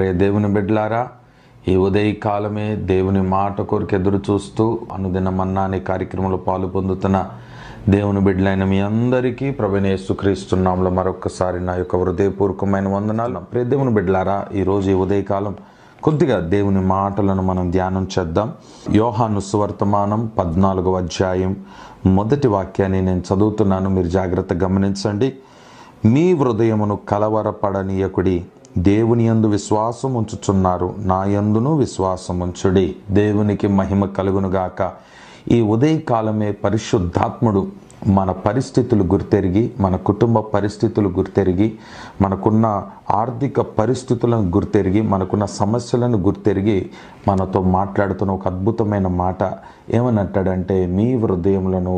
ప్రియ దేవుని బిడ్లారా ఈ ఉదయ కాలమే దేవుని మాట కొరకు ఎదురు చూస్తూ అనుదిన మన్నా అనే కార్యక్రమంలో పాలు పొందుతున్న దేవుని బిడ్డలైన మీ అందరికీ ప్రభనేసుక్రీస్తున్నాంలో మరొకసారి నా యొక్క హృదయపూర్వకమైన వందనాలు ప్రియ దేవుని బిడ్డలారా ఈరోజు ఈ ఉదయకాలం కొద్దిగా దేవుని మాటలను మనం ధ్యానం చేద్దాం యోహాను సువర్తమానం పద్నాలుగవ అధ్యాయం మొదటి వాక్యాన్ని నేను చదువుతున్నాను మీరు జాగ్రత్త గమనించండి మీ హృదయమును కలవరపడనీయకుడి దేవుని యందు విశ్వాసం ఉంచుచున్నారు నా యందును విశ్వాసం ఉంచుడి దేవునికి మహిమ కలుగునుగాక ఈ ఉదయకాలమే పరిశుద్ధాత్ముడు మన పరిస్థితులు గుర్తెరిగి మన కుటుంబ పరిస్థితులు గుర్తెరిగి మనకున్న ఆర్థిక పరిస్థితులను గుర్తెరిగి మనకున్న సమస్యలను గుర్తెరిగి మనతో మాట్లాడుతున్న ఒక అద్భుతమైన మాట ఏమనంటాడంటే మీ హృదయములను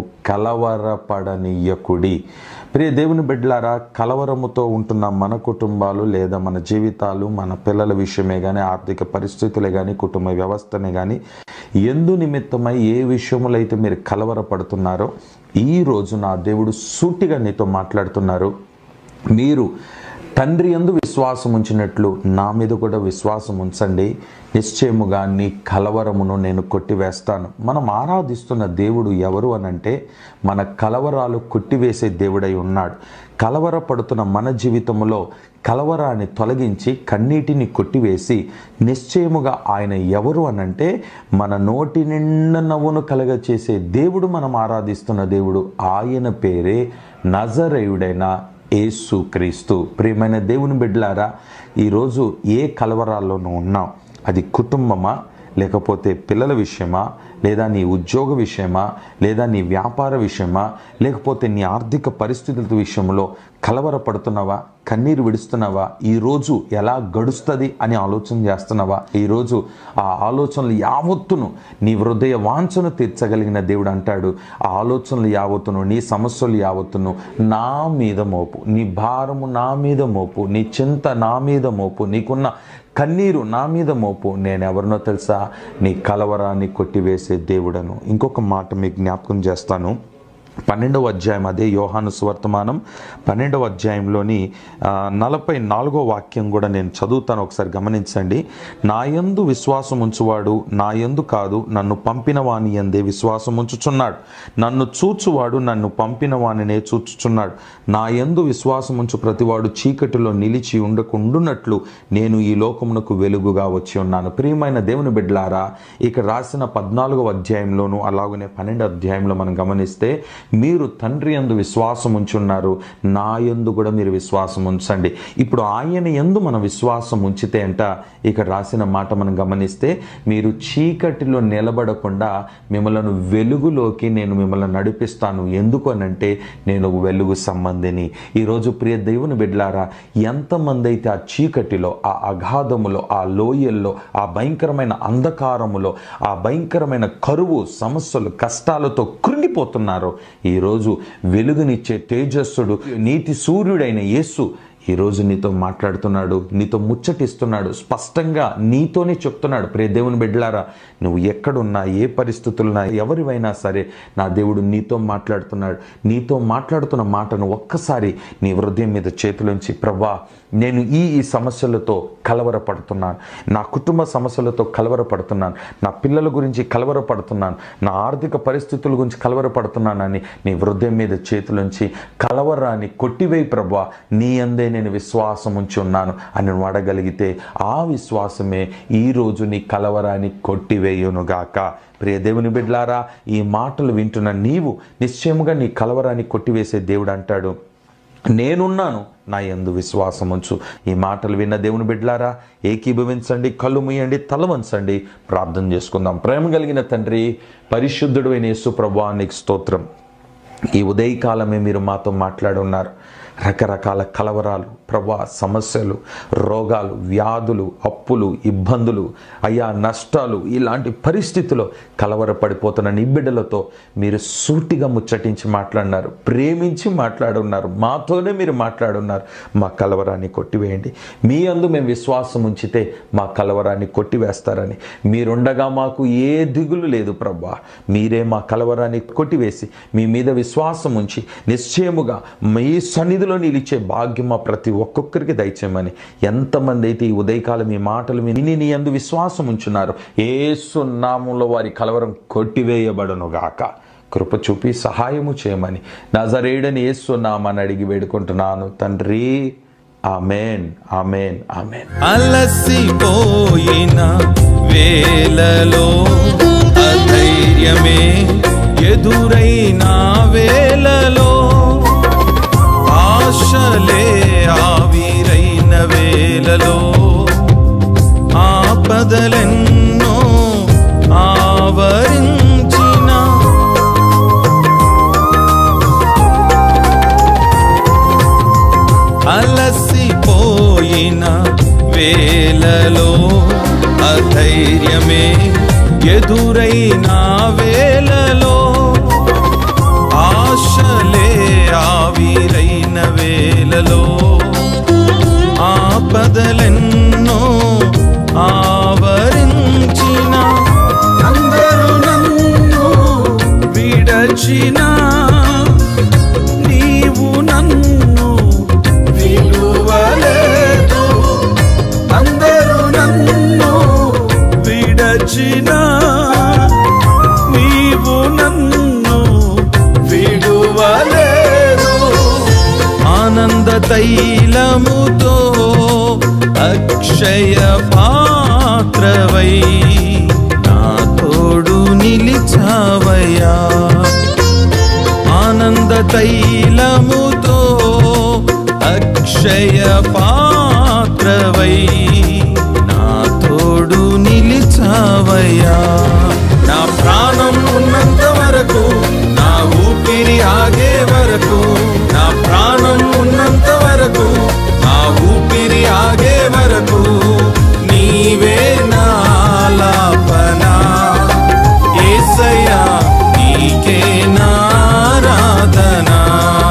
కలవరపడనీయకుడి ప్రియ దేవుని బిడ్డలారా కలవరముతో ఉంటున్న మన కుటుంబాలు లేదా మన జీవితాలు మన పిల్లల విషయమే కానీ ఆర్థిక పరిస్థితులే కానీ కుటుంబ వ్యవస్థనే కానీ ఎందు నిమిత్తమై ఏ విషయములో అయితే మీరు కలవరపడుతున్నారో ఈ రోజు నా దేవుడు సూటిగా నీతో మాట్లాడుతున్నారు మీరు తండ్రి యందు విశ్వాసం ఉంచినట్లు నా మీద కూడా విశ్వాసం ఉంచండి నిశ్చయముగా నీ కలవరమును నేను కొట్టివేస్తాను మనం ఆరాధిస్తున్న దేవుడు ఎవరు అనంటే మన కలవరాలు కొట్టివేసే దేవుడై ఉన్నాడు కలవరపడుతున్న మన జీవితంలో కలవరాన్ని తొలగించి కన్నీటిని కొట్టివేసి నిశ్చయముగా ఆయన ఎవరు అనంటే మన నోటి నిండా నవ్వును కలగ చేసే దేవుడు మనం ఆరాధిస్తున్న దేవుడు ఆయన పేరే నజరేయుడైన యేసు క్రీస్తు ప్రియమైన దేవుని బిడ్డలారా ఈరోజు ఏ కలవరాల్లోనూ ఉన్నాం అది కుటుంబమా లేకపోతే పిల్లల విషయమా లేదా నీ ఉద్యోగ విషయమా లేదా నీ వ్యాపార విషయమా లేకపోతే నీ ఆర్థిక పరిస్థితుల విషయంలో కలవరపడుతున్నావా కన్నీరు విడుస్తున్నావా ఈరోజు ఎలా గడుస్తుంది అని ఆలోచన చేస్తున్నావా ఈరోజు ఆ ఆలోచనలు యావత్తును నీ హృదయ వాంఛను తీర్చగలిగిన దేవుడు అంటాడు ఆ ఆలోచనలు యావత్తును నీ సమస్యలు యావత్తును నా మీద మోపు నీ భారము నా మీద మోపు నీ చింత నా మీద మోపు నీకున్న కన్నీరు నా మీద మోపు నేను ఎవరినో తెలుసా నీ కలవరాన్ని కొట్టివేసే దేవుడను ఇంకొక మాట మీకు జ్ఞాపకం చేస్తాను పన్నెండవ అధ్యాయం అదే యోహాను సువర్తమానం పన్నెండవ అధ్యాయంలోని ఆ, నలభై నాలుగో వాక్యం కూడా నేను చదువుతాను ఒకసారి గమనించండి నా యందు విశ్వాసం ఉంచువాడు నా యందు కాదు నన్ను పంపిన వాని యందే విశ్వాసం ఉంచుచున్నాడు నన్ను చూచువాడు నన్ను పంపిన వానినే చూచుచున్నాడు నా యందు విశ్వాసం ఉంచు ప్రతివాడు చీకటిలో నిలిచి ఉండకుండునట్లు నేను ఈ లోకమునకు వెలుగుగా వచ్చి ఉన్నాను ప్రియమైన దేవుని బిడ్డలారా ఇక రాసిన పద్నాలుగవ అధ్యాయంలోను అలాగనే పన్నెండు అధ్యాయంలో మనం గమనిస్తే మీరు తండ్రి యందు విశ్వాసం ఉంచున్నారు నా యందు కూడా మీరు విశ్వాసం ఉంచండి ఇప్పుడు ఆయన యందు మన విశ్వాసం ఉంచితే అంట ఇక రాసిన మాట మనం గమనిస్తే మీరు చీకటిలో నిలబడకుండా మిమ్మల్ని వెలుగులోకి నేను మిమ్మల్ని నడిపిస్తాను ఎందుకు అనంటే నేను వెలుగు సంబంధిని ఈరోజు ప్రియ దేవుని బిడ్డలారా ఎంతమంది అయితే ఆ చీకటిలో ఆ అగాధములో ఆ లోయల్లో ఆ భయంకరమైన అంధకారములో ఆ భయంకరమైన కరువు సమస్యలు కష్టాలతో కృంగిపోతున్నారో ఈరోజు వెలుగునిచ్చే తేజస్సుడు నీతి సూర్యుడైన యేసు ఈరోజు నీతో మాట్లాడుతున్నాడు నీతో ముచ్చటిస్తున్నాడు స్పష్టంగా నీతోనే చెప్తున్నాడు ప్రే దేవుని బిడ్డలారా నువ్వు ఎక్కడున్నా ఏ పరిస్థితులున్నా ఎవరివైనా సరే నా దేవుడు నీతో మాట్లాడుతున్నాడు నీతో మాట్లాడుతున్న మాటను ఒక్కసారి నీ హృదయం మీద చేతులుంచి ప్రభా నేను ఈ ఈ సమస్యలతో కలవరపడుతున్నాను నా కుటుంబ సమస్యలతో కలవరపడుతున్నాను నా పిల్లల గురించి కలవరపడుతున్నాను నా ఆర్థిక పరిస్థితుల గురించి కలవరపడుతున్నానని నీ హృదయం మీద చేతులుంచి కలవరాన్ని కొట్టివేయి ప్రభా నీ అందే నేను విశ్వాసం ఉంచి ఉన్నాను అని నువ్వు అడగలిగితే ఆ విశ్వాసమే ఈరోజు నీ కలవరాన్ని కొట్టివేయునుగాక ప్రియ దేవుని బిడ్లారా ఈ మాటలు వింటున్న నీవు నిశ్చయముగా నీ కలవరాన్ని కొట్టివేసే దేవుడు అంటాడు నేనున్నాను నా యందు విశ్వాసం ఉంచు ఈ మాటలు విన్న దేవుని బిడ్డలారా ఏకీభవించండి కళ్ళు ముయ్యండి తల వంచండి ప్రార్థన చేసుకుందాం ప్రేమ కలిగిన తండ్రి పరిశుద్ధుడు అయిన యేసు ప్రభానికి స్తోత్రం ఈ ఉదయకాలమే మీరు మాతో మాట్లాడున్నారు రకరకాల కలవరాలు ప్రభా సమస్యలు రోగాలు వ్యాధులు అప్పులు ఇబ్బందులు అయ్యా నష్టాలు ఇలాంటి పరిస్థితిలో కలవరపడిపోతున్న నీ బిడ్డలతో మీరు సూటిగా ముచ్చటించి మాట్లాడినారు ప్రేమించి మాట్లాడున్నారు మాతోనే మీరు మాట్లాడున్నారు మా కలవరాన్ని కొట్టివేయండి మీ అందు మేము విశ్వాసం ఉంచితే మా కలవరాన్ని కొట్టివేస్తారని మీరుండగా మాకు ఏ దిగులు లేదు ప్రభా మీరే మా కలవరాన్ని కొట్టివేసి మీ మీద విశ్వాసం ఉంచి నిశ్చయముగా మీ సన్నిధిలో సన్నిధిలో నిలిచే భాగ్యం మా ప్రతి ఒక్కొక్కరికి దయచేయమని ఎంతమంది అయితే ఈ ఉదయకాలం ఈ మాటలు విని నీ అందు విశ్వాసం ఉంచున్నారు ఏసు నామంలో వారి కలవరం కొట్టివేయబడును గాక కృప చూపి సహాయము చేయమని నజరేడని ఏసు నామని అడిగి వేడుకుంటున్నాను తండ్రి ఆమెన్ ఆమెన్ ఆమెన్ అలసిపోయిన వేలలో అధైర్యమే ఎదురైన వేలలో ఆశలే ఆవిరైన వేలలో ఆపదలెన్నో ఆవరించిన అలసిపోయిన వేలలో అధైర్యమే ఎదురైన వేలలో ఆశలే ఆవిరైన వేలలో ఆపదలెన్నో ఆవరించిన అందరూ నన్ను విడచిన నీవు నన్ను విలువలేదు అందరూ నన్ను విడచిన నీవు నన్ను విడువలేదు ఆనంద తైలముతో అక్షయ పాత్రవై నా తోడు నిలిచావయ్యా ఆనంద తైలముతో అక్షయ పాత్రవై నా తోడు నిలిచావయ్యా నా ప్రాణం ఉన్నంత వరకు నా ఊపిరి ఆగే వరకు నా ప్రాణం ఉన్నంత వరకు నా ఊపిరి ఆగే వరకు నీవే నాలాపనా ఏసయ్యా నీకే నారాధనా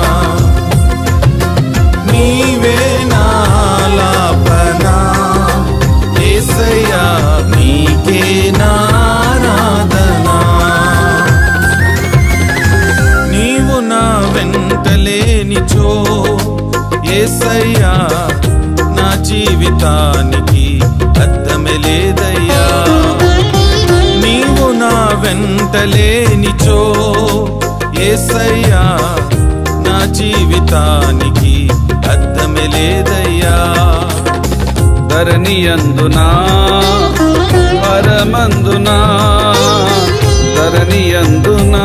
నీవే నాలాపనా ఏసయ్యా నీకే నారాధనా నీవు నా వెంటలేనిచో ఏసయ్యా నా జీవితానికి అర్థమే లేదయ్యా నీవు నా వెంటలేనిచో ఏసయ్యా నా జీవితానికి అర్థమే లేదయ్యా ధరణియందునా పరమందునా ధరణియందునా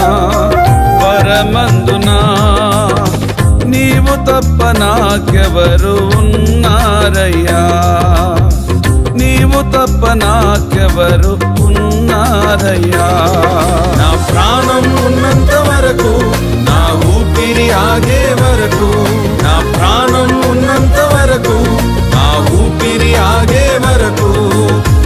పరమందునా నీవు తప్ప నాకెవరు ఉన్నారయ్యా నీవు తప్ప నాకెవరు ఉన్నారయ్యా నా ప్రాణం ఉన్నంత వరకు నా ఊపిరి ఆగే వరకు నా ప్రాణం ఉన్నంత వరకు నా ఊపిరి ఆగే వరకు